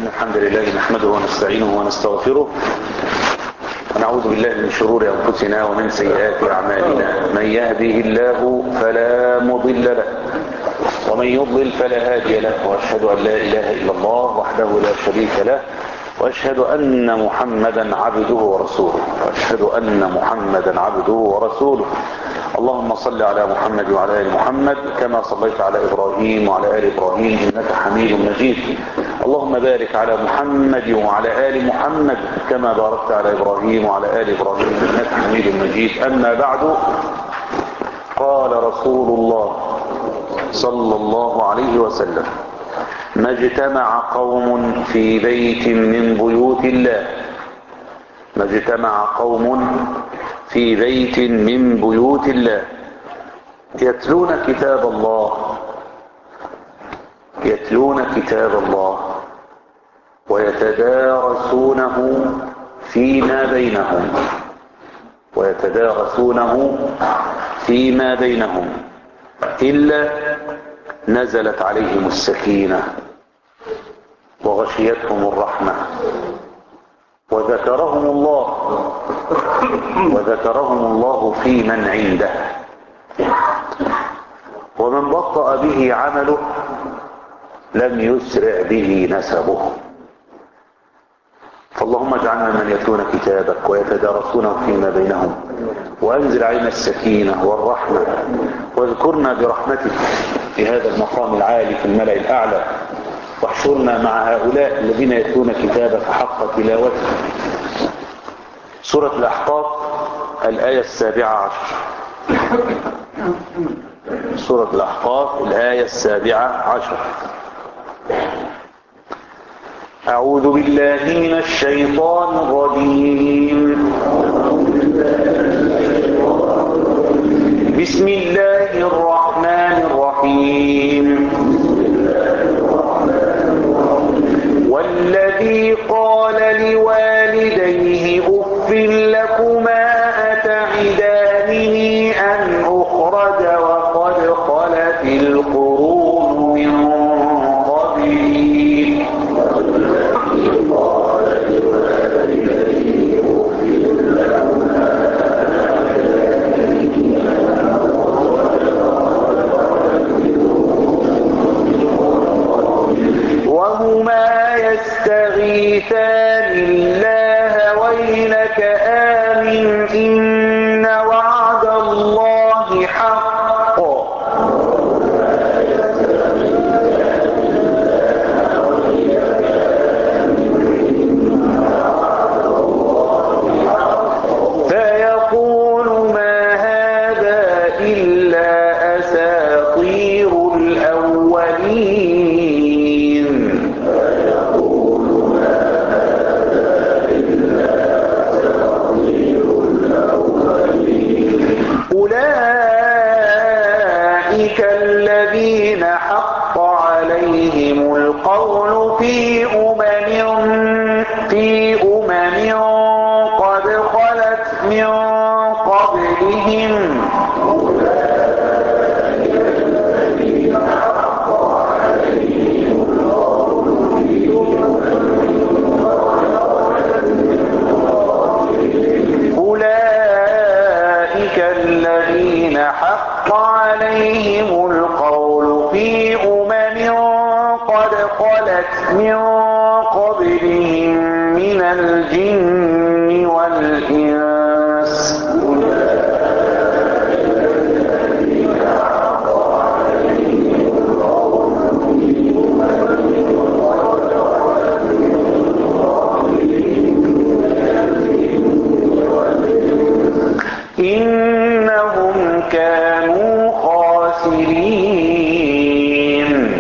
إن الحمد لله نحمده ونستعينه ونستغفره ونعوذ بالله من شرور أنفسنا ومن سيئات أعمالنا من يهده الله فلا مضل له ومن يضلل فلا هادي له وأشهد أن لا إله إلا الله وحده لا شريك له وأشهد أن محمدا عبده ورسوله وأشهد أن محمدا عبده ورسوله اللهم صل على محمد وعلى آل محمد كما صليت على إبراهيم وعلى آل إبراهيم إنك حميد مجيد اللهم بارك على محمد وعلى آل محمد كما باركت على إبراهيم وعلى آل إبراهيم إنك حميد مجيد أما بعد قال رسول الله صلى الله عليه وسلم ما اجتمع قوم في بيت من بيوت الله ما اجتمع قوم في بيت من بيوت الله يتلون كتاب الله يتلون كتاب الله ويتدارسونه فيما بينهم ويتدارسونه فيما بينهم إلا نزلت عليهم السكينة وغشيتهم الرحمة وذكرهم الله وذكرهم الله في من عنده ومن بطأ به عمله لم يسرع به نسبه فاللهم اجعلنا من يتلون كتابك ويتدارسونه فيما بينهم وأنزل علينا السكينة والرحمة واذكرنا برحمتك في هذا المقام العالي في الملأ الأعلى واحشرنا مع هؤلاء الذين يتلون كتابك حق تلاوته سورة الأحقاف الآية السابعة عشر سورة الأحقاف الآية السابعة عشر أعوذ بالله من الشيطان الرجيم بسم الله الرحمن الرحيم والذي قال لوالديه أف لكما أتعدانني أن أخرج وقد خلت القرون من قبلي وهما يستغيثان الله ويلك آمن إن وعد الله حق فيقول ما هذا إلا أساطير الأولين أولئك الذين حق عليهم القول في أمم في أمم قد خلت من قبلهم أولئك الذين حق عليهم القول في أمم قد خلت من قبلهم من الجن والإنس إنهم كانوا خاسرين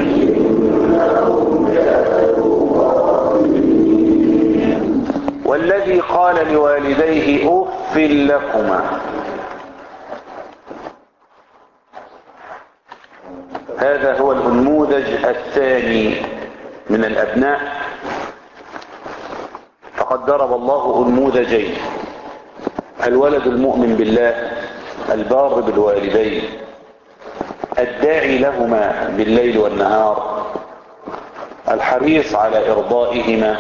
والذي قال لوالديه أف لكما هذا هو النموذج الثاني من الأبناء فقد ضرب الله نموذجين الولد المؤمن بالله البار بالوالدين الداعي لهما بالليل والنهار الحريص على إرضائهما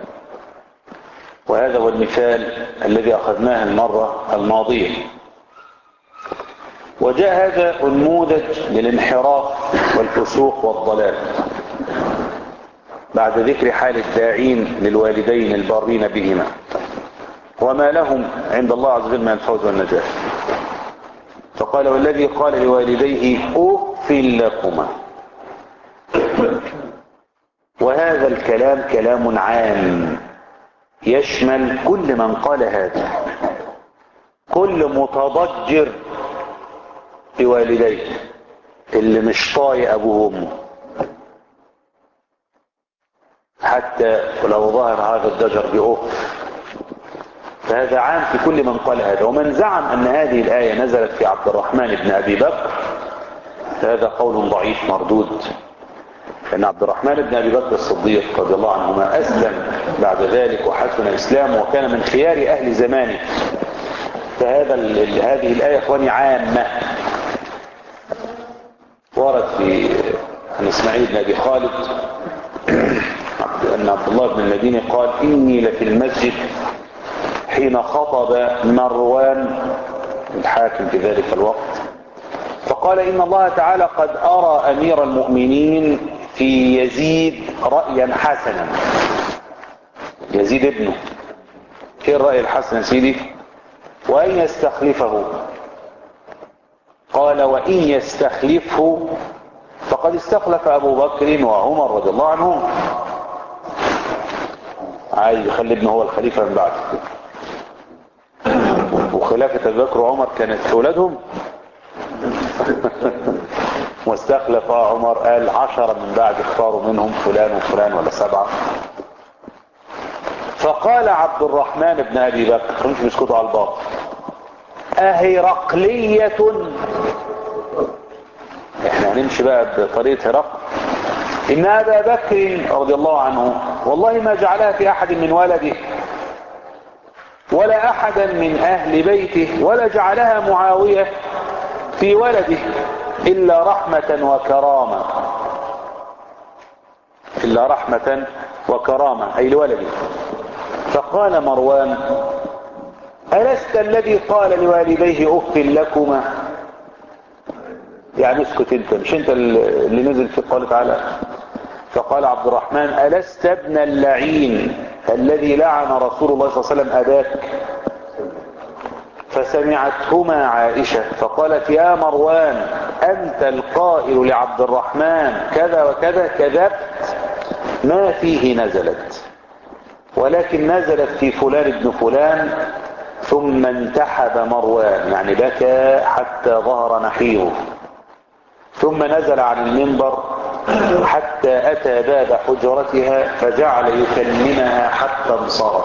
وهذا هو المثال الذي أخذناه المرة الماضية وجاء هذا النموذج للانحراف والفسوق والضلال بعد ذكر حال الداعين للوالدين البارين بهما وما لهم عند الله عز وجل من الفوز والنجاة فقال والذي قال لوالديه أف لكما وهذا الكلام كلام عام يشمل كل من قال هذا كل متضجر بوالديه اللي مش طايق ابوه وامه حتى ولو ظهر هذا الضجر بأوف فهذا عام في كل من قال هذا ومن زعم أن هذه الآية نزلت في عبد الرحمن بن أبي بكر فهذا قول ضعيف مردود لأن عبد الرحمن بن أبي بكر الصديق رضي الله عنهما أسلم بعد ذلك وحسن إسلامه وكان من خيار أهل زمانه فهذا هذه الآية إخواني عامة ورد في عن إسماعيل بن أبي خالد أن عبد الله بن المديني قال إني لفي المسجد حين خطب مروان الحاكم في ذلك الوقت فقال إن الله تعالى قد أرى أمير المؤمنين في يزيد رأيا حسنا يزيد ابنه ايه الرأي الحسن سيدي وأن يستخلفه قال وإن يستخلفه فقد استخلف أبو بكر وعمر رضي الله عنهم عايز يخلي ابنه هو الخليفة من بعده وخلافة أبي بكر وعمر كانت في أولادهم واستخلف عمر قال عشرة من بعد اختاروا منهم فلان وفلان ولا سبعة فقال عبد الرحمن بن أبي بكر مش بيسكتوا على الباطل أهرقلية احنا هنمشي بقى بطريقة هرقل إن أبا بكر رضي الله عنه والله ما جعلها في أحد من ولده ولا أحدا من أهل بيته ولا جعلها معاوية في ولده إلا رحمة وكرامة إلا رحمة وكرامة أي لولده فقال مروان ألست الذي قال لوالديه أف لكما يعني اسكت انت مش انت اللي نزل في قوله تعالى فقال عبد الرحمن ألست ابن اللعين الذي لعن رسول الله صلى الله عليه وسلم أباك فسمعتهما عائشة فقالت يا مروان أنت القائل لعبد الرحمن كذا وكذا كذبت ما فيه نزلت ولكن نزلت في فلان ابن فلان ثم انتحب مروان يعني بكى حتى ظهر نحيره ثم نزل عن المنبر حتى أتى باب حجرتها فجعل يكلمها حتى انصرف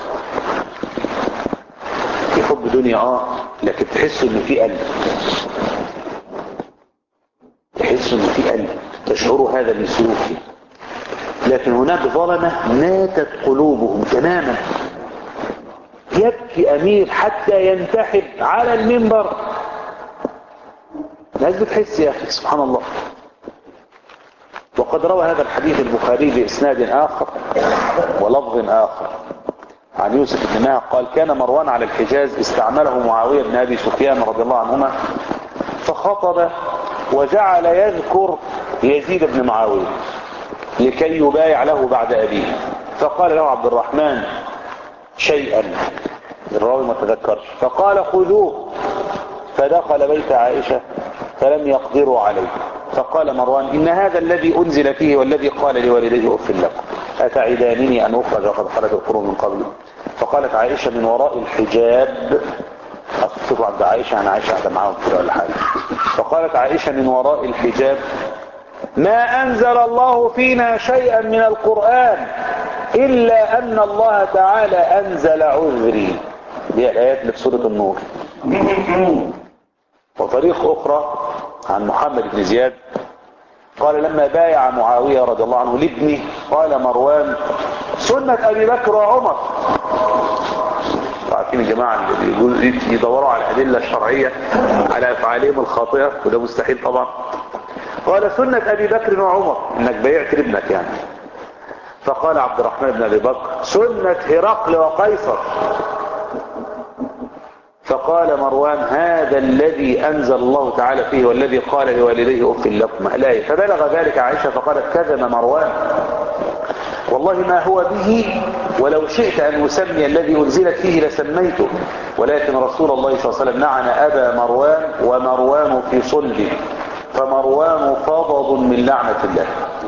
في حب دنيا اه لكن تحس ان في قلب تحس ان في قلب تشعروا هذا من سلوكه لكن هناك ظلمة ماتت قلوبهم تماما يبكي أمير حتى ينتحب على المنبر ناس بتحس يا أخي سبحان الله وقد روى هذا الحديث البخاري بإسناد آخر ولفظ آخر عن يوسف بن ماهر قال كان مروان على الحجاز استعمله معاوية بن أبي سفيان رضي الله عنهما فخطب وجعل يذكر يزيد بن معاوية لكي يبايع له بعد أبيه فقال له عبد الرحمن شيئا الراوي ما تذكرش فقال خذوه فدخل بيت عائشة فلم يقدروا عليه فقال مروان إن هذا الذي أنزل فيه والذي قال لوالديه أف لكم أتعدانني أن أخرج وقد خرج القرون من قبل فقالت عائشة من وراء الحجاب أصدقوا عند عائشة عن عائشة قاعدة معاهم كده ولا حاجة فقالت عائشة من وراء الحجاب ما أنزل الله فينا شيئا من القرآن إلا أن الله تعالى أنزل عذري دي الآيات اللي في سورة النور وطريق أخرى عن محمد بن زياد قال لما بايع معاوية رضي الله عنه لابنه قال مروان سنة أبي بكر وعمر عارفين الجماعة اللي يدوروا على الأدلة الشرعية على أفعالهم الخاطئة وده مستحيل طبعا قال سنة أبي بكر وعمر إنك بيعت ابنك يعني فقال عبد الرحمن بن ابي بكر سنة هرقل وقيصر فقال مروان هذا الذي أنزل الله تعالى فيه والذي قال لوالديه أف لكم الآية فبلغ ذلك عائشة فقالت كذب مروان والله ما هو به ولو شئت أن أسمي الذي أنزلت فيه لسميته ولكن رسول الله صلى الله عليه وسلم لعن أبا مروان ومروان في صلبه فمروان فضض من لعنة الله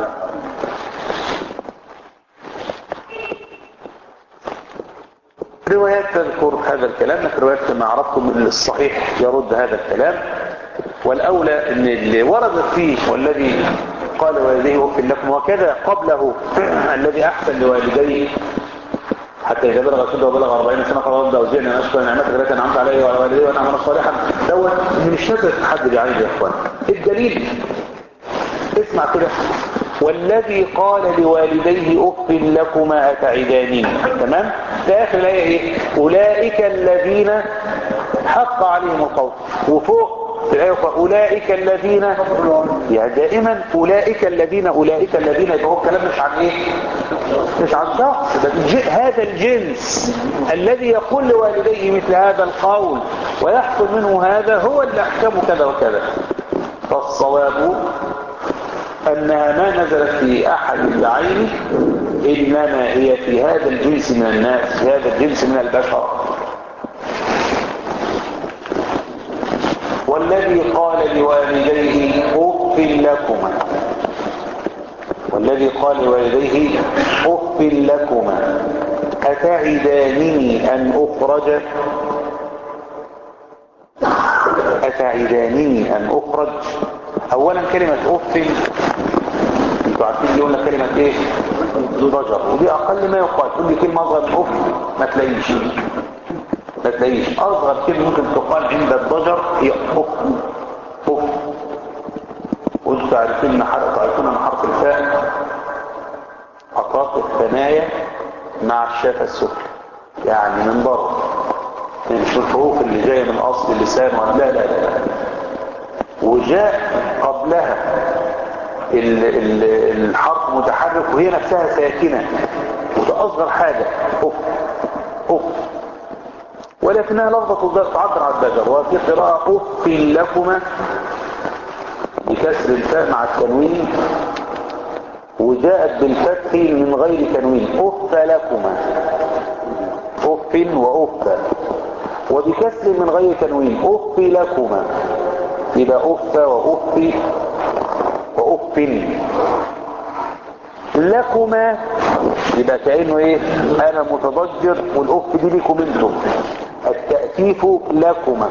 روايات تذكر هذا الكلام لكن روايات كما عرفتم الصحيح يرد هذا الكلام والأولى أن اللي ورد فيه والذي قال والديه أف لكم وكذا قبله الذي أحسن لوالديه حتى إذا بلغ سنه وبلغ 40 سنة قال رب أوزعني أن أشكر نعمتك التي أنعمت علي وعلى والدي وأن أعمل صالحا دوت من الشتى حد بيعاني يا إخوان الدليل اسمع كده والذي قال لوالديه أف لكما أتعدانين تمام في آخر الآية إيه أولئك الذين حق عليهم القول وفوق في الآية أخرى أولئك الذين يعني دائما أولئك الذين أولئك الذين يبقى هو الكلام مش عن إيه مش عن شخص ده هذا الجنس الذي يقول لوالديه مثل هذا القول ويحصل منه هذا هو اللي أحكمه كذا وكذا فالصواب أنها ما نزلت في أحد بعينه إنما هي في هذا الجنس من الناس في هذا الجنس من البشر والذي قال لوالديه أف لكما والذي قال لوالديه أف لكما أتعدانني أن أخرج أتعدانني أن أخرج أولا كلمة أف انتوا عارفين اللي قلنا كلمة ايه ضجر ودي أقل ما يقال تقول لي كلمة أصغر من أف ما تلاقيش ما تلاقيش أصغر كلمة ممكن تقال عند الضجر هي أف أف وانتوا عارفين ان حرف تعرفون ان حرف الفاء أطراف الثنايا مع الشافة السفلى يعني من بره يعني مش الحروف اللي جاية من أصل اللسان لا لا لا, لا. وجاء قبلها ال ال الحرف متحرك وهي نفسها ساكنة وده أصغر حاجة أف أف ولكنها لفظة تعبر عن البشر وفي قراءة أف لكما بكسر الفاء مع التنوين وجاءت بالفتح من غير تنوين أف لكما أف وأف وبكسر من غير تنوين أف لكما يبقى أف وأف وأف لكما يبقى كأنه ايه انا متضجر والأف دي لكم انتم التأتيف لكما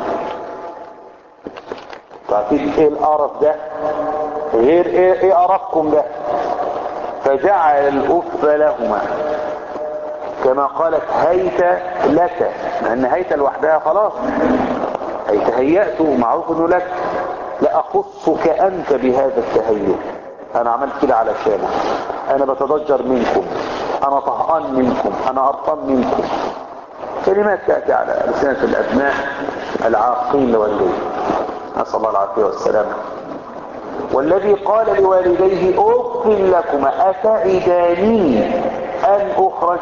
تعرفين ايه القرف ده غير ايه, إيه قرفكم ده فجعل الأف لهما كما قالت هيت لك لأن هيت لوحدها خلاص هيت هيأته معروف انه لك لأخصك أنت بهذا التهيؤ أنا عملت كده علشانك أنا بتضجر منكم أنا طهقان منكم أنا قرطان منكم كلمات تأتي على ألسنة الأبناء العاقين لوالديه نسأل الله العافية والسلامة والذي قال لوالديه أف لكما أتعداني أن أخرج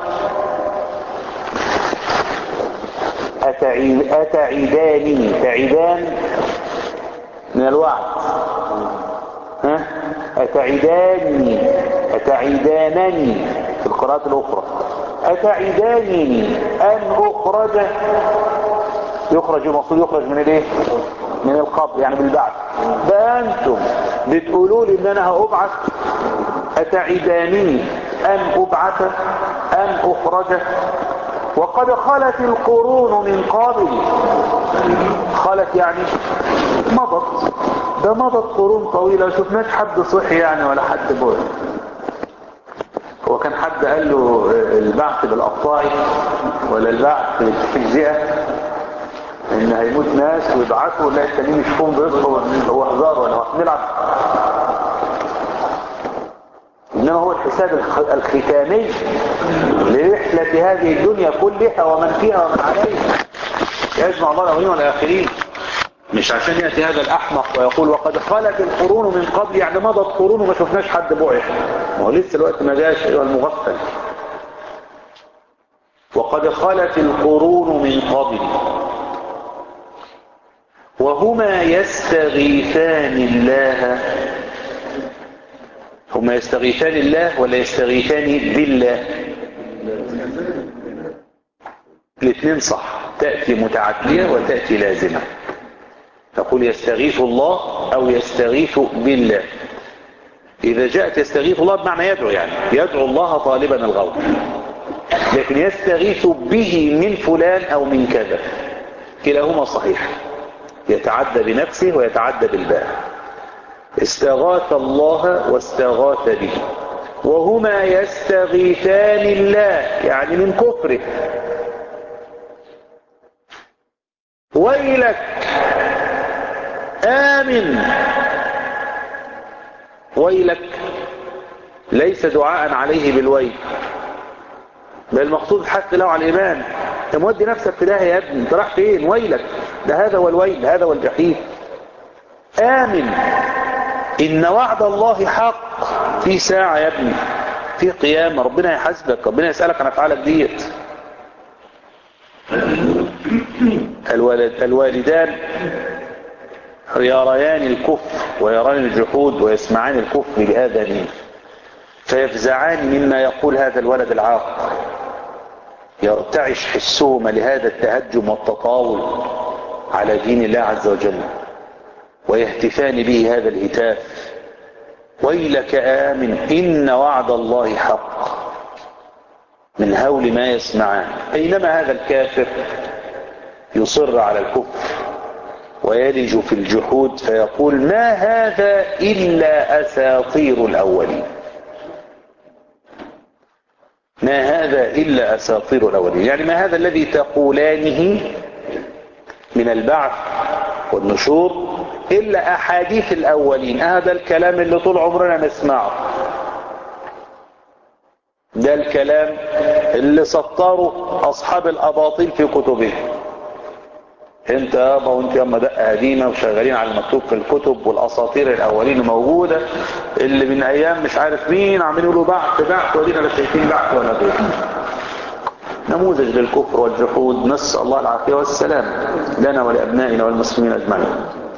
أتعيد أتعداني تعدان من الوعد ها أتعداني أتعدانني في القراءات الأخرى أتعدانني أن أخرج يخرج المقصود يخرج من الايه من القبر يعني بالبعث ده أنتم بتقولوا لي إن أنا هأبعث أتعداني أن أبعث أن أخرج وقد خلت القرون من قبل خلت يعني مضت ده مضت قرون طويلة شفناش حد صحي يعني ولا حد بول هو كان حد قال له البعث بالأبطاعي ولا البعث بالتجزئة ان هيموت ناس ويبعثوا لا التانيين يشوفون بيصحوا هو هزار ولا نلعب انما هو الحساب الختامي لرحلة هذه الدنيا كلها ومن فيها ومن عليها يجمع الله الاولين والاخرين مش عشان يأتي هذا الأحمق ويقول وقد خلت القرون من قبل يعني مضت قرون وما شفناش حد بعث ما هو لسه الوقت ما جاش أيها المغفل وقد خلت القرون من قبل وهما يستغيثان الله هما يستغيثان الله ولا يستغيثان بالله الاثنين صح تأتي متعدية وتأتي لازمة تقول يستغيث الله أو يستغيث بالله إذا جاءت يستغيث الله بمعنى يدعو يعني يدعو الله طالبا الغوث لكن يستغيث به من فلان أو من كذا كلاهما صحيح يتعدى بنفسه ويتعدى بالباء استغاث الله واستغاث به وهما يستغيثان الله يعني من كفره ويلك آمن ويلك ليس دعاء عليه بالويل بل المقصود حتى لو على الإيمان انت مودي نفسك في ده يا ابني انت راح فين ويلك ده هذا هو الويل هذا هو الجحيم آمن إن وعد الله حق في ساعة يا ابني في قيامة ربنا يحاسبك ربنا يسألك عن أفعالك ديت الوالد الوالدان يريان الكفر ويران الجحود ويسمعان الكفر بآذانهم فيفزعان مما يقول هذا الولد العاق يرتعش حسهما لهذا التهجم والتطاول على دين الله عز وجل ويهتفان به هذا الهتاف ويلك آمن إن وعد الله حق من هول ما يسمعان بينما هذا الكافر يصر على الكفر ويلج في الجحود فيقول ما هذا إلا أساطير الأولين ما هذا إلا أساطير الأولين يعني ما هذا الذي تقولانه من البعث والنشور إلا أحاديث الأولين هذا الكلام اللي طول عمرنا نسمعه ده الكلام اللي سطره أصحاب الأباطيل في كتبهم انت يابا وانت ياما دقة قديمة وشغالين على المكتوب في الكتب والاساطير الاولين موجودة اللي من ايام مش عارف مين عاملين يقولوا بعث بعث ودينا لا شايفين بعث ولا غير نموذج للكفر والجحود نسأل الله العافية والسلام لنا ولأبنائنا والمسلمين أجمعين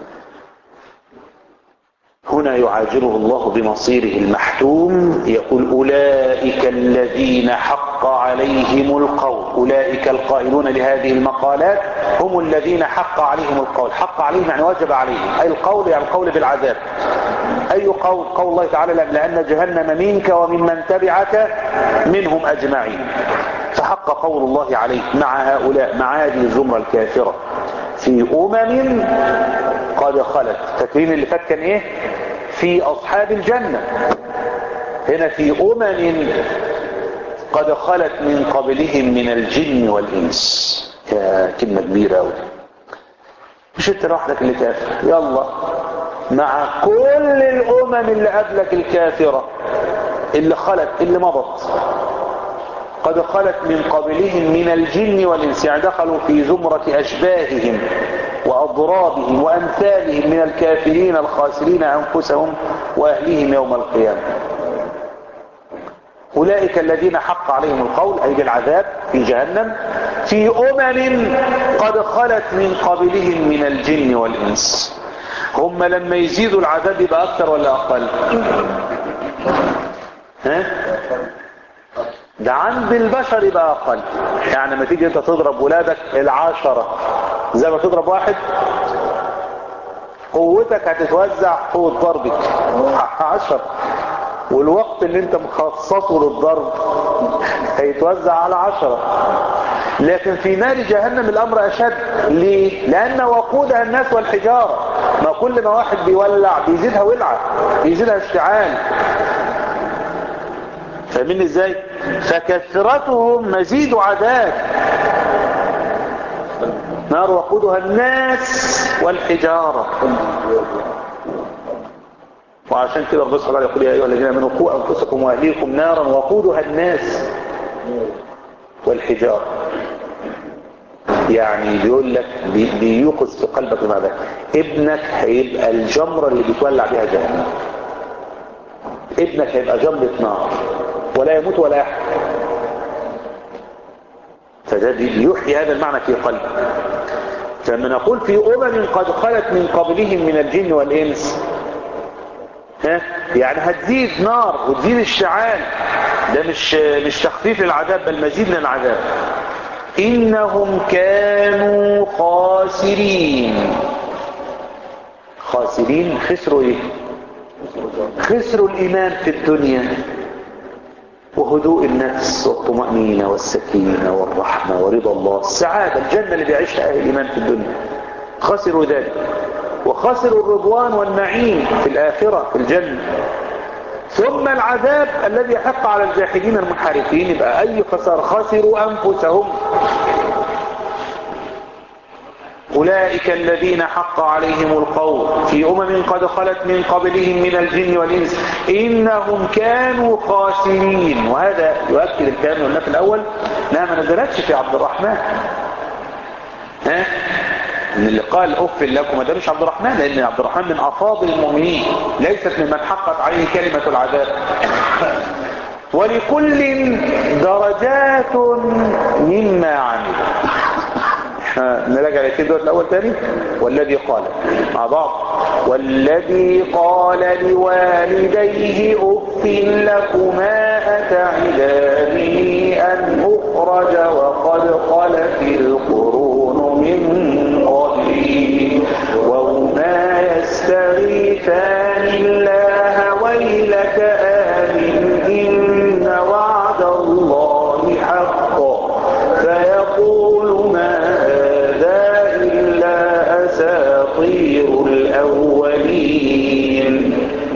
هنا يعاجله الله بمصيره المحتوم يقول أولئك الذين حق عليهم القول أولئك القائلون لهذه المقالات هم الذين حق عليهم القول حق عليهم يعني وجب عليهم أي القول يعني القول بالعذاب أي قول قول الله تعالى لأن جهنم منك وممن تبعك منهم أجمعين فحق قول الله عليه مع هؤلاء مع هذه الزمرة الكافرة في أمم قد خلت فاكرين اللي فات كان ايه في أصحاب الجنة هنا في أمم قد خلت من قبلهم من الجن والإنس يا كلمة كبيرة أوي مش انت لوحدك اللي كافر يلا مع كل الأمم اللي قبلك الكافرة اللي خلت اللي مضت قد خلت من قبلهم من الجن والإنس يعني دخلوا في زمرة أشباههم وأضرابهم وأمثالهم من الكافرين الخاسرين أنفسهم وأهليهم يوم القيامة أولئك الذين حق عليهم القول أي بالعذاب في جهنم في أمم قد خلت من قبلهم من الجن والإنس هم لما يزيدوا العذاب يبقى أكثر ولا أقل ها؟ ده عند البشر يبقى أقل يعني لما تيجي أنت تضرب ولادك العشرة زي ما تضرب واحد قوتك هتتوزع قوة ضربك عشر والوقت اللي انت مخصصه للضرب هيتوزع على عشرة لكن في نار جهنم الامر اشد ليه لان وقودها الناس والحجارة ما كل ما واحد بيولع بيزيدها ولعة بيزيدها اشتعال فاهمين ازاي فكثرتهم مزيد عذاب نار وقودها الناس والحجارة وعشان كده ربنا سبحانه يقول يا أيها الذين آمنوا قوا أنفسكم وأهليكم نارا وقودها الناس والحجارة يعني بيقول لك بي- بيوقظ في قلبك مع ده ابنك هيبقى الجمرة اللي بتولع بيها جهنم ابنك هيبقى جمرة نار ولا يموت ولا يحيا فده بيحيي هذا المعنى في قلبك فلما نقول في أمم قد خلت من قبلهم من الجن والإنس ها يعني هتزيد نار وتزيد الشعال ده مش مش تخفيف للعذاب بل مزيد للعذاب إنهم كانوا خاسرين خاسرين خسروا ايه خسروا الإيمان في الدنيا وهدوء النفس والطمأنينة والسكينة والرحمة ورضا الله السعادة الجنة اللي بيعيشها أهل الإيمان في الدنيا خسروا ذلك وخسروا الرضوان والنعيم في الآخرة في الجنة ثم العذاب الذي يحق على الجاحدين المنحرفين يبقى أي خسارة خسروا أنفسهم أولئك الذين حق عليهم القول في أمم قد خلت من قبلهم من الجن والإنس إنهم كانوا خاسرين وهذا يؤكد الكلام اللي قلناه في الأول لا ما نزلتش في عبد الرحمن ها ان اللي قال اف لكم ده مش عبد الرحمن لان عبد الرحمن من افاضل المؤمنين ليست ممن حقت عليه كلمة العذاب ولكل درجات مما عمل احنا نراجع الاثنين دول الاول تاني والذي قال مع بعض والذي قال لوالديه اف لكما اتعداني ان اخرج وقد خلت القرون من قبلي وهما يستغيثان الله ويلك آمن إن وعد الله حق فيقول ما هذا إلا أساطير الأولين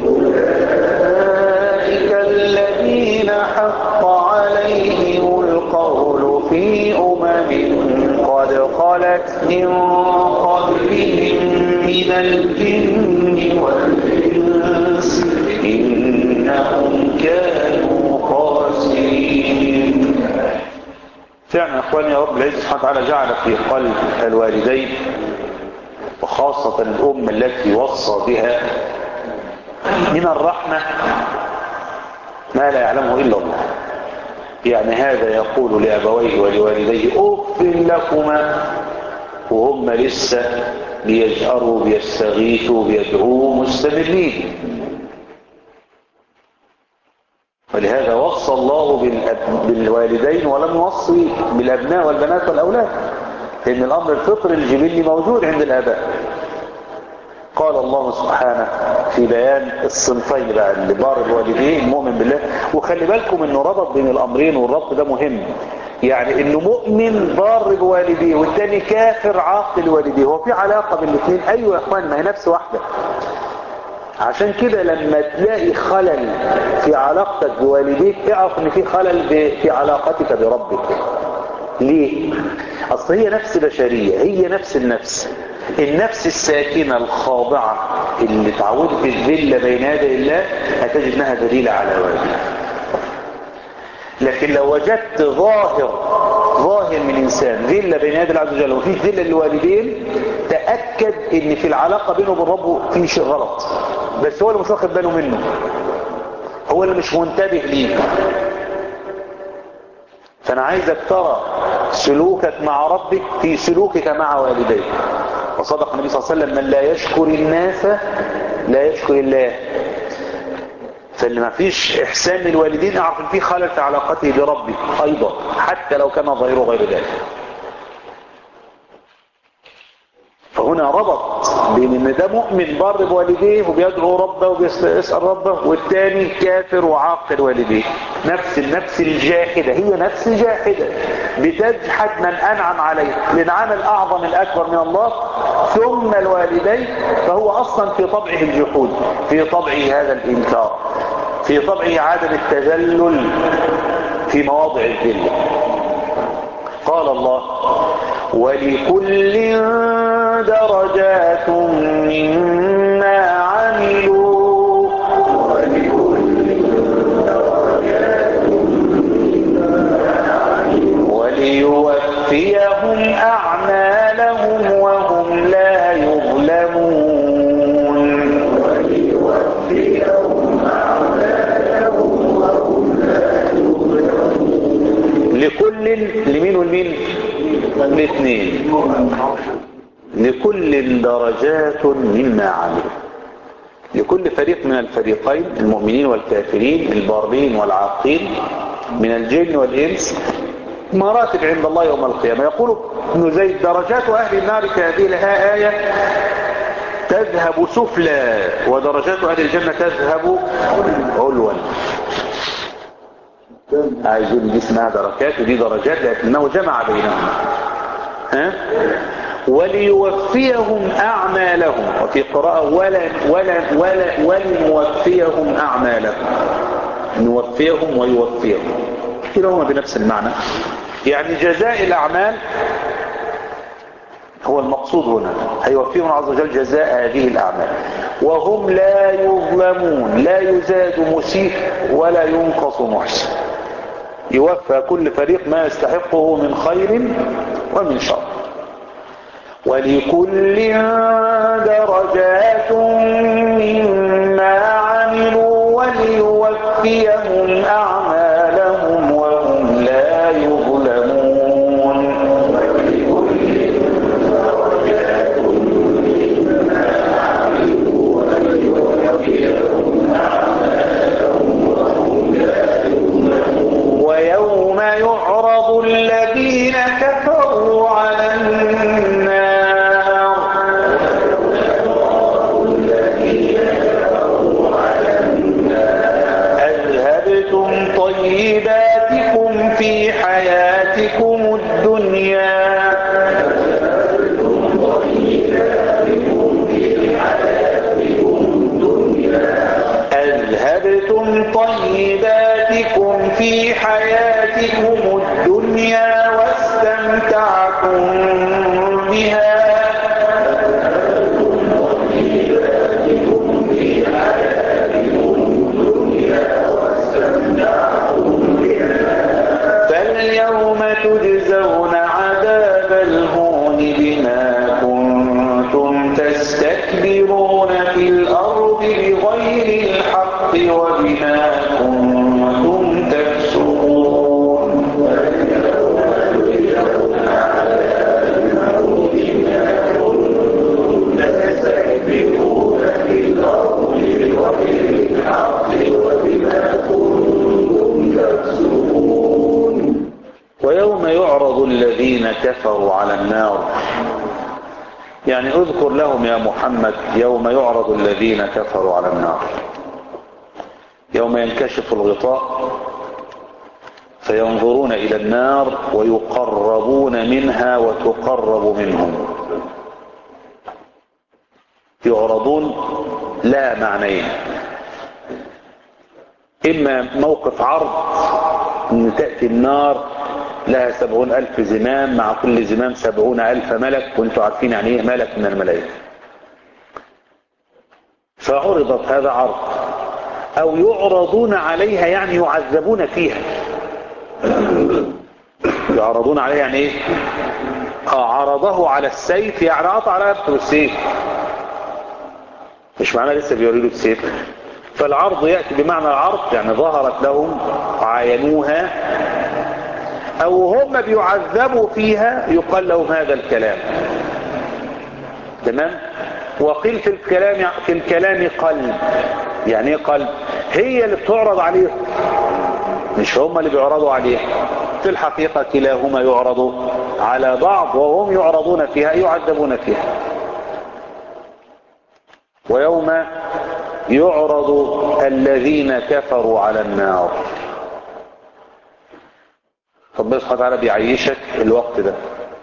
أولئك الذين حق عليهم القول في أمم قد خلت من قبلهم من الجن والإنس إنهم كانوا خاسرين فعلا يا اخواني يا رب العزة سبحانه وتعالى جعل في قلب الوالدين وخاصة الأم التي وصى بها من الرحمة ما لا يعلمه إلا الله يعني هذا يقول لأبويه ولوالديه أف لكما وهم لسه بيجأروا بيستغيثوا بيدعووا مستمرين ولهذا وصى الله بالأب... بالوالدين ولم يوصي بالأبناء والبنات والأولاد لأن الأمر الفطري الجبلي موجود عند الآباء قال الله سبحانه في بيان الصنفين بقى اللي بار الوالدين المؤمن بالله وخلي بالكم انه ربط بين الامرين والربط ده مهم يعني انه مؤمن ضار بوالديه والتاني كافر عاق لوالديه هو في علاقة بين الاثنين ايوه يا اخوان ما هي نفس واحدة عشان كده لما تلاقي خلل في علاقتك بوالديك اعرف ان في خلل في علاقتك بربك ليه اصل هي نفس بشرية هي نفس النفس النفس الساكنة الخاضعة اللي تعودت الذلة بين يدي الله هتجد انها دليلة على والدها لكن لو وجدت ظاهر ظاهر من انسان ذلة بين يدي الله عز وجل وفي ذلة للوالدين تأكد ان في العلاقة بينه وبين ربه في شيء غلط بس هو اللي مش واخد باله منه هو اللي مش منتبه ليه فانا عايزك ترى سلوكك مع ربك في سلوكك مع والديك وصدق النبي صلى الله عليه وسلم من لا يشكر الناس لا يشكر الله فاللي ما فيش احسان للوالدين اعرف ان في خلل في علاقته بربه ايضا حتى لو كان ظاهره غير ذلك فهنا ربط بين ان ده مؤمن بار بوالديه وبيدعو ربه وبيسأل ربه والتاني كافر وعاقل والديه نفس النفس الجاحدة هي نفس جاحدة بتجحد من انعم عليه الانعام الاعظم الاكبر من الله ثم الوالدين فهو اصلا في طبعه الجحود في طبعه هذا الانكار في طبعه عدم التذلل في مواضع الذله قال الله ولكل درجات مما عملوا وليوفيهم أعمالهم لكل لمين والمين الاثنين لكل درجات مما عملوا لكل فريق من الفريقين المؤمنين والكافرين البارين والعاقين من الجن والإنس مراتب عند الله يوم القيامة يقول ابن زيد درجات أهل النار كهذه لها آية تذهب سفلى ودرجات أهل الجنة تذهب علوا عايزون دي اسمها دركات ودي درجات لكنه جمع بينهما ها وليوفيهم أعمالهم وفي قراءة ولا ولا ولا ولنوفيهم أعمالهم نوفيهم ويوفيهم كلاهما بنفس المعنى يعني جزاء الأعمال هو المقصود هنا هيوفيهم عز وجل جزاء هذه الأعمال وهم لا يظلمون لا يزاد مسيء ولا ينقص محسن يوفى كل فريق ما يستحقه من خير ومن شر ولكل درجات مما عملوا وليوفيهم أعمالهم وهم لا يظلمون ويوم يعرض الذين كفروا على النار أذهبتم طيباتكم في حياتكم الدنيا أذهبتم طيباتكم في حياتكم الدنيا واستمتعتم بها فاليوم تجزون عذاب الهون بما كنتم تستكبرون في الأرض بغير الحق وبما كنتم تفسقون ويوم يعرض الذين كفروا على النار يعني اذكر لهم يا محمد يوم يعرض الذين كفروا على النار يوم ينكشف الغطاء فينظرون إلى النار ويقربون منها وتقرب منهم يعرضون لا معنيين إما موقف عرض أن تأتي النار لها سبعون ألف زمام مع كل زمام سبعون ألف ملك وانتوا عارفين يعني ايه ملك من الملائكة فعرضت هذا عرض أو يعرضون عليها يعني يعذبون فيها يعرضون عليها يعني ايه آه عرضه على السيف يعني قطع على رقبته السيف مش معناه لسه بيوري له السيف فالعرض يأتي بمعنى العرض يعني ظهرت لهم عاينوها او هم بيعذبوا فيها يقال لهم هذا الكلام تمام وقيل في الكلام في الكلام قلب يعني ايه قلب هي اللي بتعرض عليهم مش هم اللي بيعرضوا عليها في الحقيقة كلاهما يعرض على بعض وهم يعرضون فيها يعذبون فيها ويوم يعرض الذين كفروا على النار ربنا سبحانه وتعالى بيعيشك الوقت ده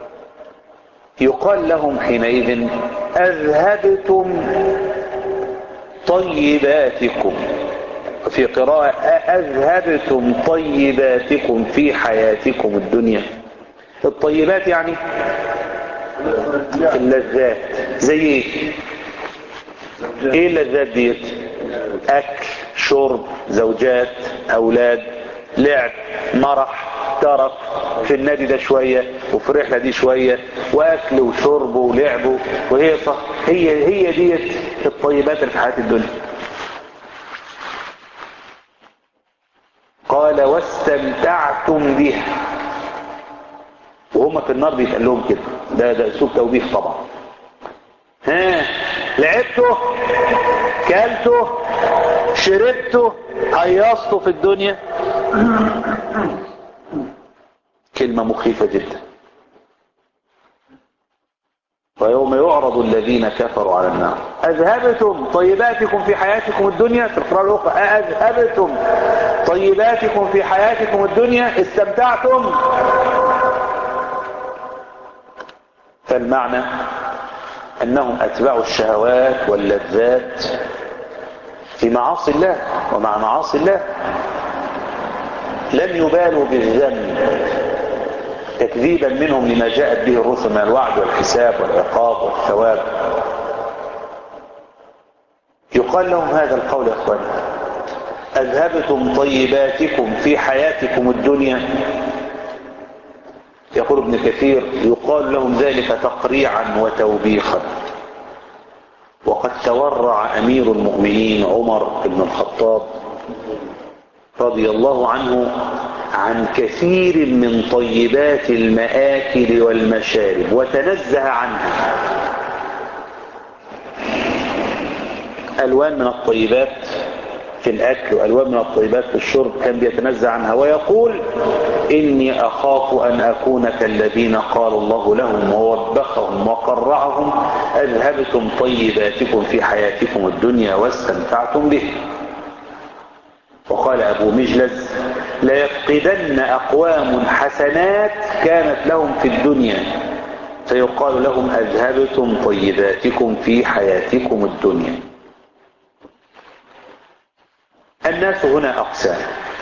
يقال لهم حينئذ أذهبتم طيباتكم في قراءة أذهبتم طيباتكم في حياتكم الدنيا الطيبات يعني اللذات زي ايه ايه اللذات ديت اكل شرب زوجات اولاد لعب مرح ترف في النادي ده شوية وفي الرحلة دي شوية واكل وشرب ولعب وهي صح هي هي ديت الطيبات اللي في حياة الدنيا قال واستمتعتم بها هم في النار بيتقال لهم كده ده ده اسلوب توبيخ طبعا ها لعبته كلته شربته هيصته في الدنيا كلمة مخيفة جدا ويوم يعرض الذين كفروا على النار أذهبتم طيباتكم في حياتكم الدنيا في القراءة الأخرى أذهبتم طيباتكم في حياتكم الدنيا استمتعتم فالمعنى أنهم أتبعوا الشهوات واللذات في معاصي الله ومع معاصي الله لم يبالوا بالذنب تكذيبا منهم لما جاءت به الرسل من الوعد والحساب والعقاب والثواب يقال لهم هذا القول يا اخواني اذهبتم طيباتكم في حياتكم الدنيا يقول ابن كثير يقال لهم ذلك تقريعا وتوبيخا وقد تورع امير المؤمنين عمر بن الخطاب رضي الله عنه عن كثير من طيبات المآكل والمشارب وتنزه عنها ألوان من الطيبات في الأكل وألوان من الطيبات في الشرب كان بيتنزه عنها ويقول إني أخاف أن أكون كالذين قال الله لهم ووبخهم وقرعهم أذهبتم طيباتكم في حياتكم الدنيا واستمتعتم به وقال أبو مجلس ليفقدن أقوام حسنات كانت لهم في الدنيا فيقال لهم أذهبتم طيباتكم في حياتكم الدنيا الناس هنا أقسام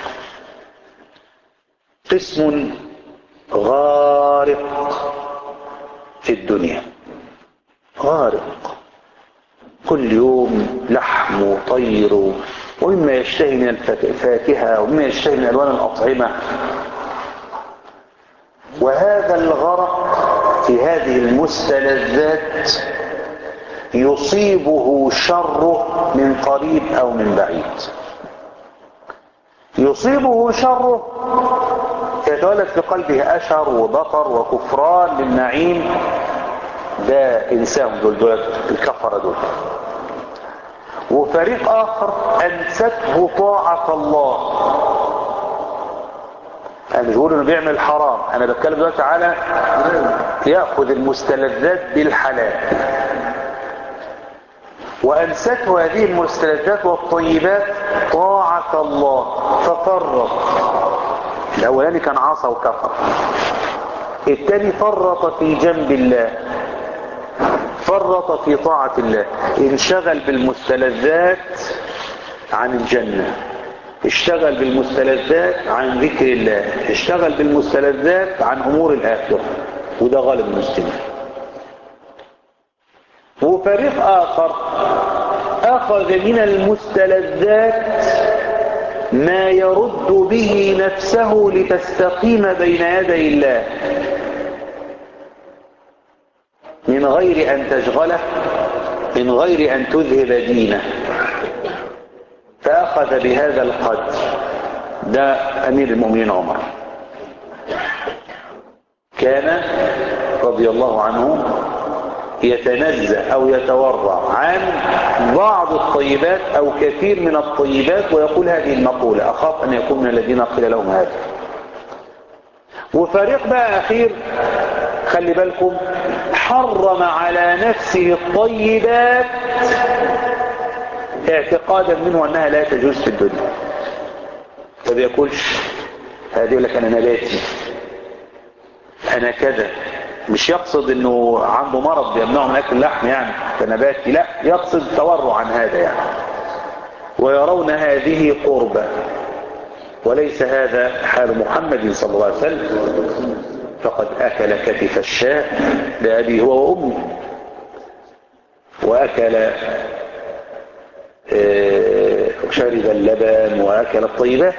قسم غارق في الدنيا غارق كل يوم لحم وطير ومما يشتهي من الفاكهة ومما يشتهي من ألوان الأطعمة وهذا الغرق في هذه المستلذات يصيبه شره من قريب أو من بعيد يصيبه شره يتولد في قلبه أشر وبطر وكفران للنعيم ده إنسان دول دول الكفرة دول وفريق آخر أنسته طاعة الله أنا مش بقول إنه بيعمل الحرام أنا بتكلم دلوقتي على يأخذ المستلذات بالحلال وأنسته هذه المستلذات والطيبات طاعة الله ففرط الأولاني كان عصى وكفر الثاني فرط في جنب الله فرط في طاعة الله انشغل بالمستلذات عن الجنة اشتغل بالمستلذات عن ذكر الله اشتغل بالمستلذات عن أمور الآخرة وده غالب المسلمين وفريق آخر أخذ من المستلذات ما يرد به نفسه لتستقيم بين يدي الله من غير أن تشغله من غير أن تذهب دينه فأخذ بهذا القدر ده أمير المؤمنين عمر كان رضي الله عنه يتنزه أو يتورع عن بعض الطيبات أو كثير من الطيبات ويقول هذه المقولة أخاف أن يكون من الذين قيل لهم هذا وفريق بقى أخير خلي بالكم حرم على نفسه الطيبات اعتقادا منه أنها لا تجوز في الدنيا ما بياكلش هذا يقول لك أنا نباتي أنا كذا مش يقصد انه عنده مرض بيمنعه من اكل اللحم يعني كنباتي لا يقصد تورع عن هذا يعني ويرون هذه قربة وليس هذا حال محمد صلى الله عليه وسلم فقد اكل كتف الشاة لابي هو وامي واكل شرب اللبن واكل الطيبات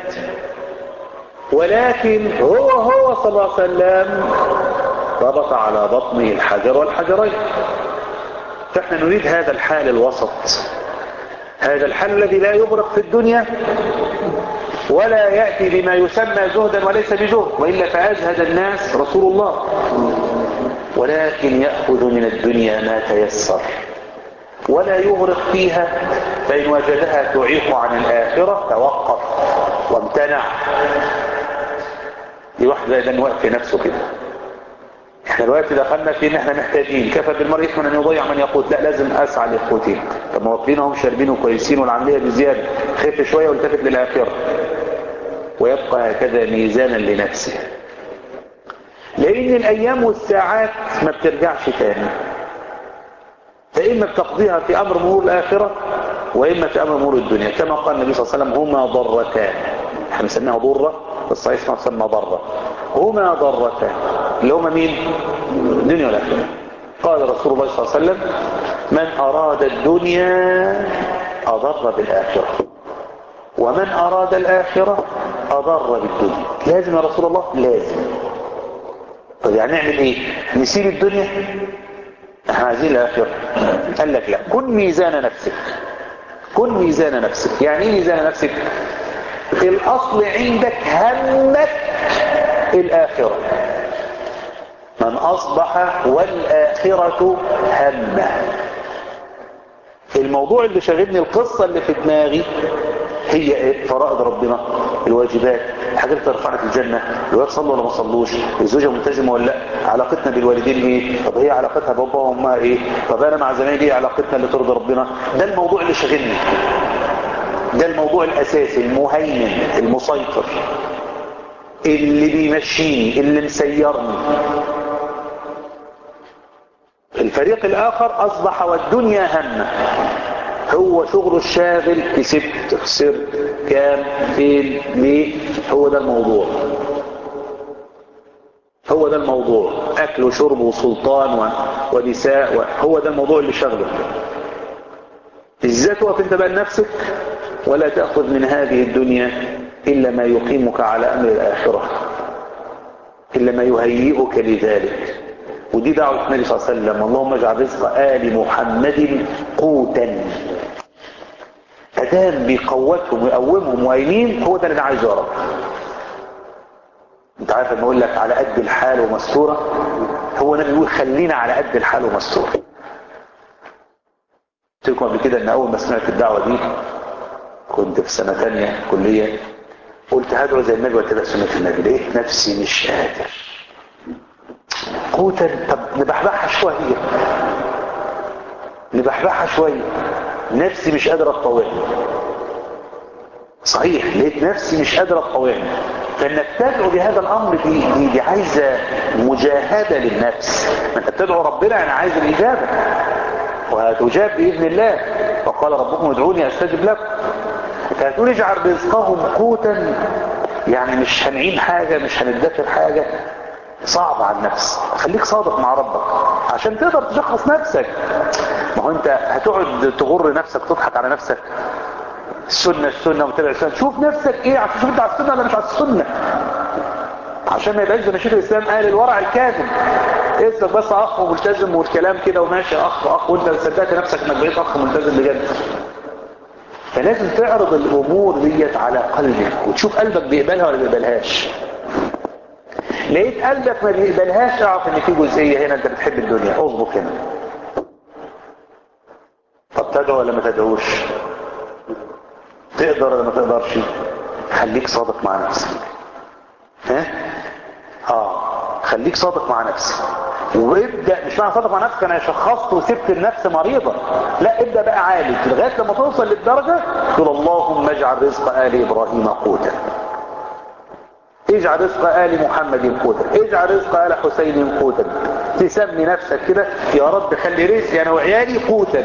ولكن هو هو صلى الله عليه وسلم ربط على بطنه الحجر والحجرين فاحنا نريد هذا الحال الوسط هذا الحال الذي لا يغرق في الدنيا ولا يأتي بما يسمى زهدا وليس بزهد وإلا فأزهد الناس رسول الله ولكن يأخذ من الدنيا ما تيسر ولا يغرق فيها فإن وجدها تعيق عن الآخرة توقف وامتنع دي واحد بقى ده وقت نفسه كده احنا دلوقتي دخلنا في ان احنا محتاجين كفى بالمرء اثما ان يضيع من يقوت لا لازم اسعى للقوتين طب ما واكلين هم شاربين وكويسين والعمليه بزياده خف شويه والتفت للاخره ويبقى هكذا ميزانا لنفسه لان الايام والساعات ما بترجعش تاني فاما بتقضيها في امر امور الاخره واما في امر امور الدنيا كما قال النبي صلى الله عليه وسلم هما ضرتان احنا بنسميها ضره في الصحيح اسمها تسمى ضره هما ضرتان اللي هما مين الدنيا والاخره قال رسول الله صلى الله عليه وسلم من اراد الدنيا اضر بالاخره ومن اراد الاخره اضر بالدنيا لازم يا رسول الله لازم طب يعني نعمل ايه نسيب الدنيا احنا عايزين الاخره قال لك لا كن ميزان نفسك كن ميزان نفسك يعني ايه ميزان نفسك الاصل عندك همك الاخره من اصبح والاخره همه الموضوع اللي شاغلني القصه اللي في دماغي هي ايه فرائض ربنا الواجبات الحاجات اللي ترفعنا في الجنة الولاد صلوا ولا ما صلوش الزوجة ملتزمة ولا لا علاقتنا بالوالدين ايه طب هي علاقتها بابا وامها ايه طب انا مع زمايلي ايه علاقتنا اللي ترضي ربنا ده الموضوع اللي شاغلني ده الموضوع الاساسي المهيمن المسيطر اللي بيمشيني اللي مسيرني الفريق الاخر اصبح والدنيا همه هو شغله الشاغل كسبت خسرت كام فين ليه هو ده الموضوع هو ده الموضوع اكل وشرب وسلطان و... ونساء و... هو ده الموضوع اللي شغله ازاي تقف انت بقى لنفسك ولا تأخذ من هذه الدنيا إلا ما يقيمك على أمر الآخرة إلا ما يهيئك لذلك ودي دعوة النبي صلى الله عليه وسلم اللهم اجعل رزق آل محمد قوتا أدام بيقوتهم ويقومهم وقايمين هو ده اللي أنا عايزه يا رب أنت عارف لما أقول لك على قد الحال ومستورة هو النبي بيقول خلينا على قد الحال ومستورة قلت لكم قبل كده ان اول ما سمعت الدعوه دي كنت في سنه ثانيه كليه قلت هدعو زي النبي واتبع سنه النبي لقيت نفسي مش قادر قوتا طب نبحبحها شويه نبحبحها شويه نفسي مش قادره تطوعني صحيح لقيت نفسي مش قادره تطوعني فانك تدعو بهذا الامر دي, دي, دي عايزه مجاهده للنفس ما انت بتدعو ربنا انا عايز الاجابه وهتجاب بإذن الله وقال ربكم ادعوني أستجب لكم فهتقول اجعل رزقهم قوتا يعني مش هنعين حاجة مش هندخر حاجة صعب على النفس خليك صادق مع ربك عشان تقدر تشخص نفسك ما هو انت هتقعد تغر نفسك تضحك على نفسك السنة السنة وتبع السنة شوف نفسك ايه عشان شوف انت على السنة ولا مش على السنة عشان ما يبقاش زي ما شيخ الاسلام قال الورع الكاذب اسمك بس اخ وملتزم والكلام كده وماشي اخ اخ وانت صدقت نفسك انك بقيت اخ ملتزم بجد فلازم تعرض الامور ديت على قلبك وتشوف قلبك بيقبلها ولا بيقبلهاش لقيت قلبك ما بيقبلهاش اعرف ان في جزئيه هنا انت بتحب الدنيا اظبط هنا طب تدعو ولا ما تدعوش تقدر ولا ما تقدرش خليك صادق مع نفسك ها اه خليك صادق مع نفسك وابدا مش معنى صادق مع نفسك انا شخصت وسبت النفس مريضه لا ابدا بقى عالج لغايه لما توصل للدرجه تقول اللهم اجعل رزق ال ابراهيم قوتا اجعل رزق ال محمد قوتا اجعل رزق ال حسين قوتا تسمي نفسك كده يا رب خلي رزقي انا وعيالي قوتا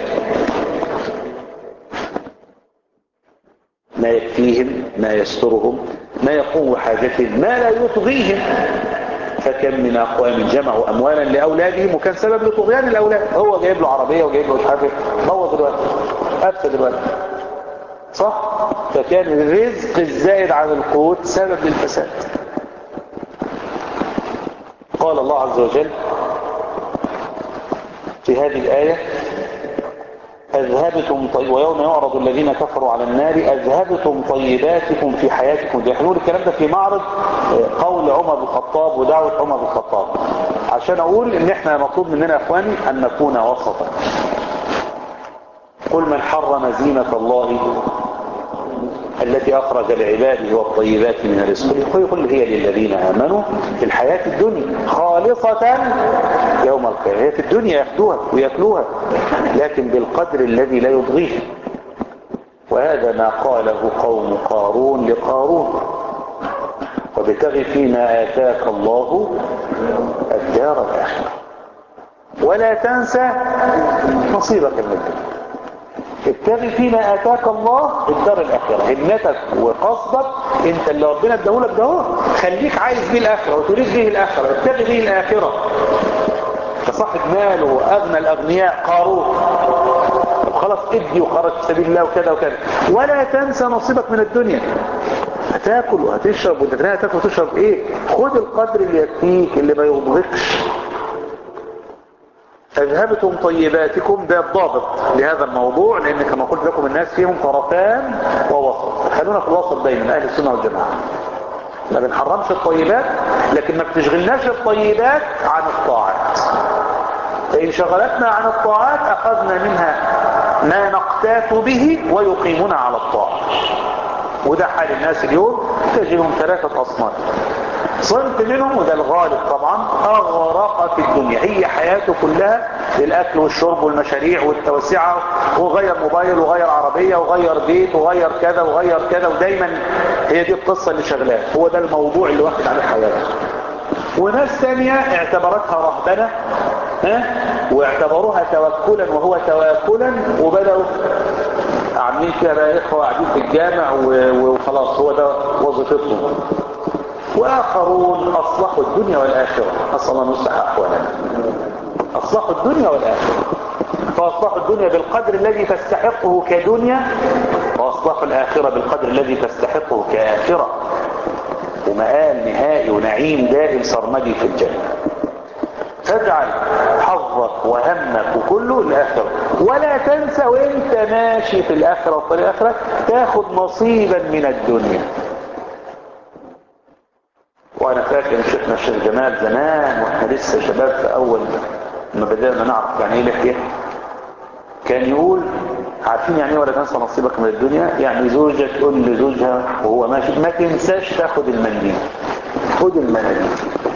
ما يكفيهم ما يسترهم ما يقوم بحاجتهم ما لا يطغيهم فكم من اقوام جمعوا اموالا لاولادهم وكان سبب لطغيان الاولاد هو جايب له عربيه وجايب له مش عارف بوظ الولد افسد الولد صح فكان الرزق الزائد عن القوت سبب للفساد قال الله عز وجل في هذه الايه أذهبتم طيب ويوم يعرض الذين كفروا على النار أذهبتم طيباتكم في حياتكم دي هنقول الكلام ده في معرض قول عمر بن الخطاب ودعوة عمر بن الخطاب عشان أقول إن إحنا مطلوب مننا يا إخواني أن نكون وسطا قل من حرم زينة الله التي أخرج لعباده والطيبات من الرزق يقول هي للذين آمنوا في الحياة الدنيا خالصة يوم القيامة هي في الدنيا ياخدوها ويأكلوها لكن بالقدر الذي لا يضغيه وهذا ما قاله قوم قارون لقارون وابتغ فيما آتاك الله الدار الآخرة ولا تنسى نصيبك من الدنيا ابتغي فيما اتاك الله الدار الاخره همتك وقصدك انت اللي ربنا اداهولك ده هو خليك عايز بيه الاخره وتريد به الاخره ابتغي به الاخره كصاحب مال واغنى الاغنياء قارون خلاص ادي وخرج في سبيل الله وكذا وكذا ولا تنسى نصيبك من الدنيا هتاكل وهتشرب وانت هتاكل وتشرب ايه خد القدر اللي يكفيك اللي ما يضغطش أذهبتم طيباتكم ده الضابط لهذا الموضوع لأن كما قلت لكم الناس فيهم طرفان ووسط خلونا في الوسط دايما أهل السنة والجماعة ما بنحرمش الطيبات لكن ما بتشغلناش الطيبات عن الطاعات فإن شغلتنا عن الطاعات أخذنا منها ما نقتات به ويقيمنا على الطاعة وده حال الناس اليوم تجدهم ثلاثة أصناف صنف منهم وده الغالب طبعا أغرق في الدنيا هي حياته كلها الأكل والشرب والمشاريع والتوسعة وغير موبايل وغير عربية وغير بيت وغير كذا وغير كذا ودايما هي دي القصة اللي شغلاه هو ده الموضوع اللي واخد عليه حياته وناس ثانية اعتبرتها رهبنة ها واعتبروها توكلا وهو تواكلا وبدأوا عاملين فيها بقى اخوة قاعدين في الجامع وخلاص هو ده وظيفتهم وآخرون أصلحوا الدنيا والآخرة أسأل الله نصلح أحوالنا أصلحوا الدنيا والآخرة فأصلحوا الدنيا بالقدر الذي تستحقه كدنيا وأصلحوا الآخرة بالقدر الذي تستحقه كآخرة ومآل نهائي ونعيم دائم سرمدي في الجنة فاجعل حظك وهمك وكله الآخرة ولا تنسى وانت ماشي في الآخرة وفي الآخرة تاخد نصيبا من الدنيا وانا فاكر شيخنا الشيخ جمال زمان واحنا لسه شباب في اول ما بدأنا نعرف يعني ايه لحية كان يقول عارفين يعني ايه ولا تنسى نصيبك من الدنيا يعني زوجة تقول لزوجها وهو ماشي ما تنساش تاخد المنديل خد المنديل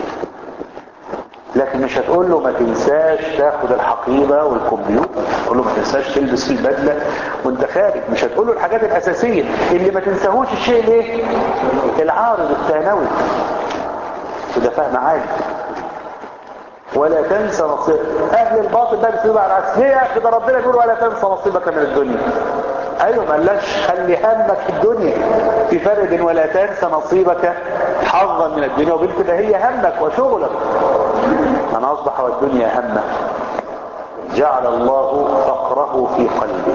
لكن مش هتقول له ما تنساش تاخد الحقيبة والكمبيوتر تقول له ما تنساش تلبس البدلة وانت خارج مش هتقول له الحاجات الأساسية اللي ما تنساهوش الشيء الايه العارض الثانوي وده فهم عادي ولا تنسى نصيب اهل الباطل ده بيسيبوا على العكس ليه يا اخي ده ربنا بيقول ولا تنسى نصيبك من الدنيا ايوه ما قالش خلي همك في الدنيا في فرق بين ولا تنسى نصيبك حظا من الدنيا وبين كده هي همك وشغلك من اصبح والدنيا همه جعل الله فقره في قلبه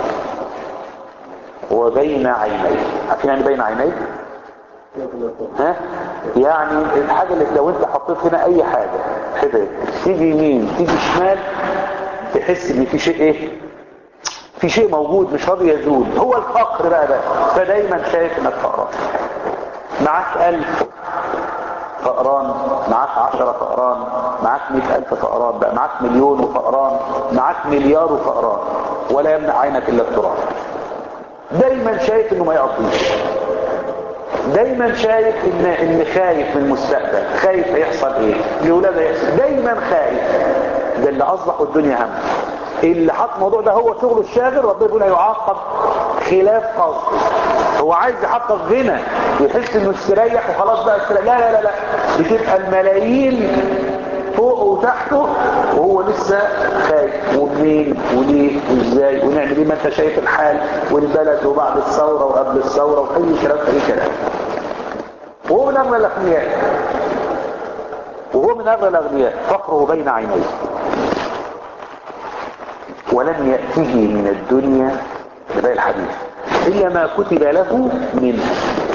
وبين عينيه عارفين يعني بين عينيه ها يعني الحاجة اللي لو انت حطيت هنا اي حاجة كده تيجي يمين تيجي شمال تحس ان في شيء ايه في شيء موجود مش راضي يزول هو الفقر بقى ده فدايما شايف انك فقران معاك الف فقران معاك عشرة فقران معاك مئة الف فقران بقى معاك مليون وفقران معاك مليار وفقران ولا يمنع عينك الا التراب دايما شايف انه ما يقضيش دايما شايف ان ان خايف من المستقبل خايف هيحصل ايه لاولاده يحصل دايما خايف ده اللي اصبح الدنيا هم اللي حط الموضوع ده هو شغله الشاغل ربنا يقول هيعاقب خلاف قصده هو عايز يحقق غنى ويحس انه استريح وخلاص بقى استريح لا لا لا لا بتبقى الملايين فوقه وتحته وهو لسه خايف ومنين وليه وازاي ونعمل ايه ما انت شايف الحال والبلد وبعد الثوره وقبل الثوره واي كلام اي كلام وهو من اغنى الاغنياء وهو من اغنى الاغنياء فقره بين عينيه ولم يأته من الدنيا ده الحديث إلا ما كتب له منها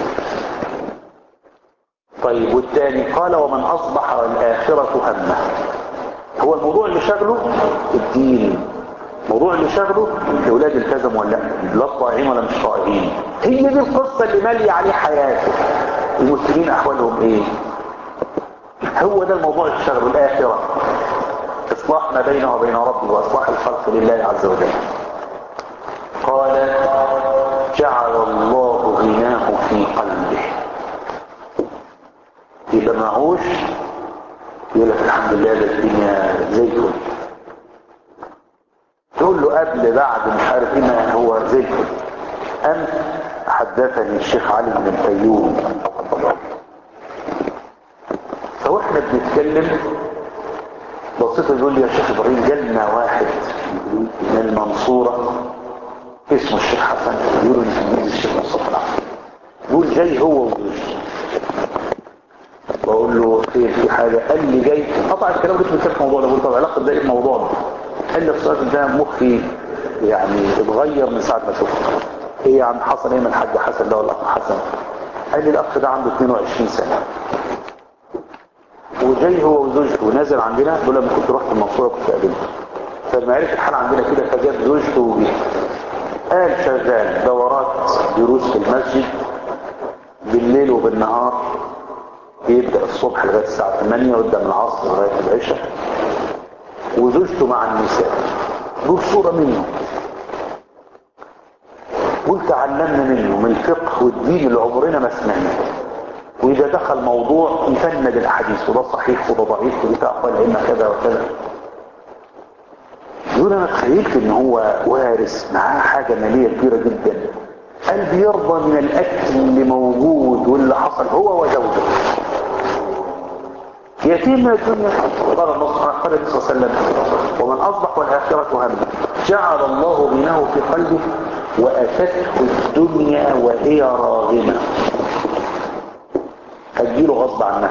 طيب والثاني قال ومن أصبح والآخرة همه هو الموضوع اللي شغله الدين موضوع اللي شغله الاولاد التزموا ولا لا لا طائعين ولا مش طائعين هي دي القصه اللي ماليه عليه حياته المسلمين احوالهم ايه هو ده الموضوع اللي شغله الاخره اصلاح ما بينه وبين ربه واصلاح الخلق لله عز وجل قال جعل الله غناه في قلبه يبقى معهوش يقول لك الحمد لله ده الدنيا زي الفل تقول له قبل بعد مش عارف ايه ما هو زي الفل امس حدثني الشيخ علي بن الفيوم فواحنا بنتكلم بصيت يقول لي يا شيخ ابراهيم جالنا واحد من المنصوره اسمه الشيخ حسن يقولوا لي تلميذ الشيخ مصطفى العفو يقول جاي هو وزوجته بقول له خير في حاجه قال لي جاي قطع الكلام ده في الموضوع ده قلت طب علاقه ده ايه الموضوع ده قال لي الصراحه ده مخي يعني اتغير من ساعه ما شفته ايه يا عم حصل ايه من الحاج حسن ده ولا الاخ حسن قال لي الاخ ده عنده 22 سنه وجاي هو وزوجته ونازل عندنا دول لما كنت رحت المنصوره كنت قابلته فلما عرف الحال عندنا كده فجاب زوجته وجه قال شغال دورات دروس في المسجد بالليل وبالنهار يبدأ الصبح لغاية الساعة 8 ويبدأ من العصر لغاية العشاء وزوجته مع النساء دول صورة منه قلت علمنا منه من الفقه والدين اللي عمرنا ما سمعناه وإذا دخل موضوع يفند الأحاديث وده صحيح وده ضعيف وده أقوال العلم كذا وكذا يقول أنا تخيلت إن هو وارث معاه حاجة مالية كبيرة جدا قال بيرضى من الأكل اللي موجود واللي حصل هو وزوجته يتيم من الدنيا قال الله سبحانه قال النبي صلى الله عليه وسلم ومن أصبح والآخرة هم جعل الله غناه في قلبه وأتته الدنيا وهي راغمة هتجيله غصب عنها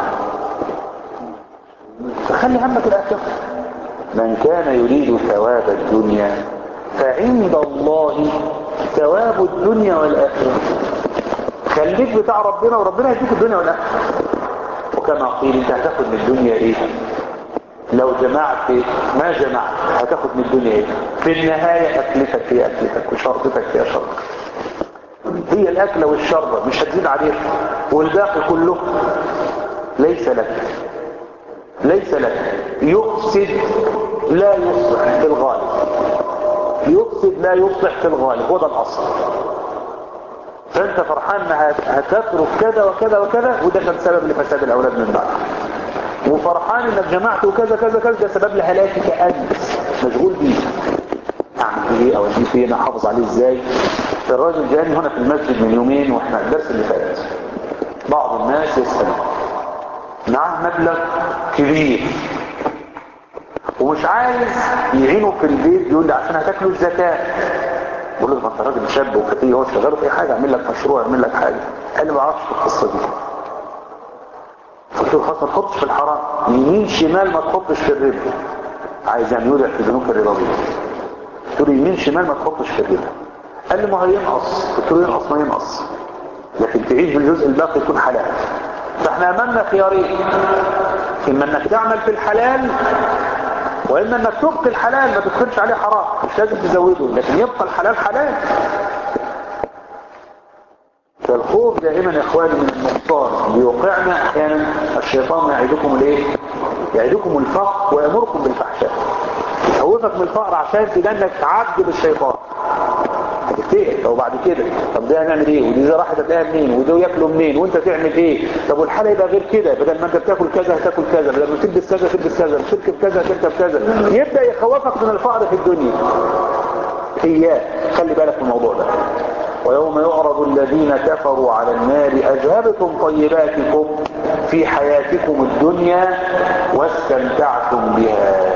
فخلي همك الآخرة من كان يريد ثواب الدنيا فعند الله ثواب الدنيا والآخرة خليك بتاع ربنا وربنا يديك الدنيا والآخرة وكما قيل انت هتاخد من الدنيا ايه لو جمعت ما جمعت هتاخد من الدنيا ايه في النهاية اكلتك هي اكلتك وشرطتك هي شرطتك هي الاكلة والشربة مش هتزيد عليك والباقي كله ليس لك ليس لك يفسد لا يصلح في الغالب يفسد لا يصلح في الغالب هو ده الاصل فانت فرحان انها هتترك كذا وكذا وكذا وده كان سبب لفساد الاولاد من بعد وفرحان انك جمعت وكذا كذا كذا ده سبب لهلاكك انت مشغول بيه اعمل ايه اوديه فين احافظ عليه ازاي الراجل جاني هنا في المسجد من يومين واحنا الدرس اللي فات بعض الناس يسال معاه مبلغ كبير ومش عايز يعينه في البيت يقول لي عشان هتاكلوا الزكاه بقول له ما انت راجل شاب وفتيه هو شغال في اي حاجه اعمل لك مشروع اعمل لك حاجه قال لي ما اعرفش القصه دي قلت له خلاص ما تحطش في الحرام يمين شمال ما تحطش في الربا عايز يعني يودع في ذنوب الربويه قلت له يمين شمال ما تحطش في الربا قال لي ما هينقص قلت له ينقص ما ينقص لكن تعيش بالجزء الباقي يكون حلال فاحنا امامنا خيارين اما انك تعمل في الحلال واما انك تبقي الحلال ما تدخلش عليه حرام مش لازم تزوده لكن يبقى الحلال حلال فالخوف دائما يا اخواني من النقصان بيوقعنا احيانا الشيطان يعيدكم الايه يعيدكم الفقر ويامركم بالفحشاء يخوفك من الفقر عشان تجنك عبد للشيطان هتفتقر طب بعد كده طب ده هنعمل ايه ودي اذا راحت هتلاقيها منين وده ياكلوا منين وانت تعمل ايه طب والحاله يبقى غير كده بدل ما انت بتاكل كذا هتاكل كذا بدل ما تلبس كذا تلبس كذا تركب كذا تركب كذا يبدا يخوفك من الفقر في الدنيا اياه خلي بالك من الموضوع ده ويوم يعرض الذين كفروا على النار أذهبتم طيباتكم في حياتكم الدنيا واستمتعتم بها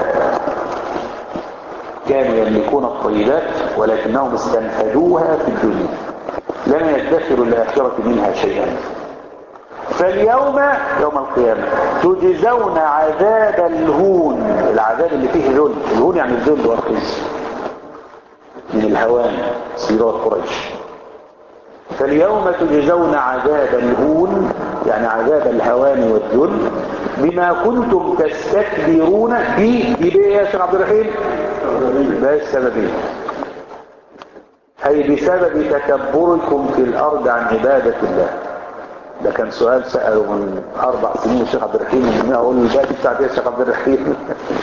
كانوا يملكون الطيبات ولكنهم استنفذوها في الدنيا لم يدخروا الآخرة منها شيئا فاليوم يوم القيامة تجزون عذاب الهون العذاب اللي فيه ذل الهون يعني الذل والخزي من الهوان سيرات قريش فاليوم تجزون عذاب الهون يعني عذاب الهوان والذل بما كنتم تستكبرون به بيه يا شيخ عبد الرحيم باش سببية أي بسبب تكبركم في الأرض عن عبادة الله ده كان سؤال سأله من أربع سنين الشيخ عبد الرحيم من أقول له الباقي بتاع يا الشيخ عبد الرحيم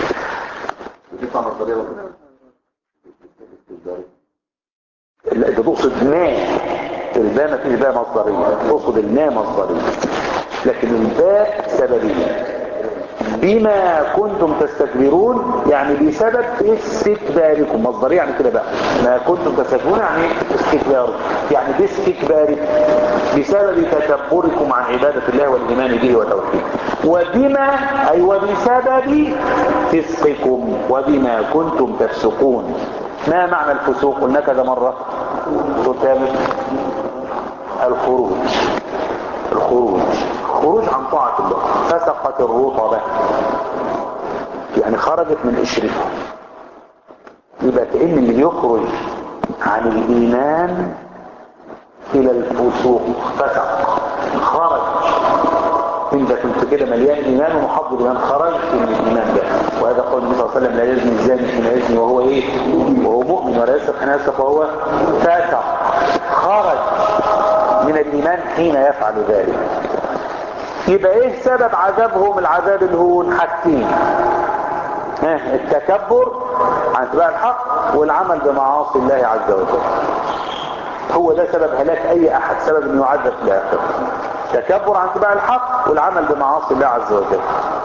لا ده تقصد ما الباء ما فيش باء مصدرية تقصد الماء مصدرية لكن الباء سببية بما كنتم تستكبرون يعني بسبب استكباركم مصدرية يعني كده بقى ما كنتم تستكبرون يعني استكبار يعني باستكباركم بسبب تكبركم عن عبادة الله والإيمان به وتوحيده وبما أي وبسبب فسقكم وبما كنتم تفسقون ما معنى الفسوق قلنا كذا مرة تتابع الخروج الخروج خروج عن طاعة الله فسقت الرطبة يعني خرجت من قشرته يبقى كأن اللي يخرج عن الإيمان إلى الفسوق فسق خرج انت كنت كده مليان ايمان ومحضر ايمان خرجت من الايمان ده وهذا قول النبي صلى الله عليه وسلم لا يزني الزاني حين يزني وهو ايه وهو مؤمن ولا يسرق حين يسرق وهو فاسق خرج من الايمان حين يفعل ذلك يبقى ايه سبب عذابهم العذاب الهون حاجتين ها التكبر عن اتباع الحق والعمل بمعاصي الله عز وجل هو ده سبب هلاك اي احد سبب انه يعذب في الاخره تكبر عن اتباع الحق والعمل بمعاصي الله عز وجل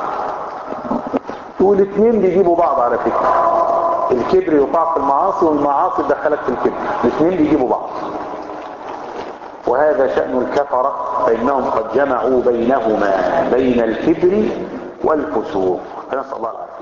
والاثنين بيجيبوا بعض على فكره الكبر يطاع في المعاصي والمعاصي تدخلك في الكبر الاثنين بيجيبوا بعض وهذا شأن الكفرة فإنهم قد جمعوا بينهما بين الكبر والفسوق فنسأل الله العافية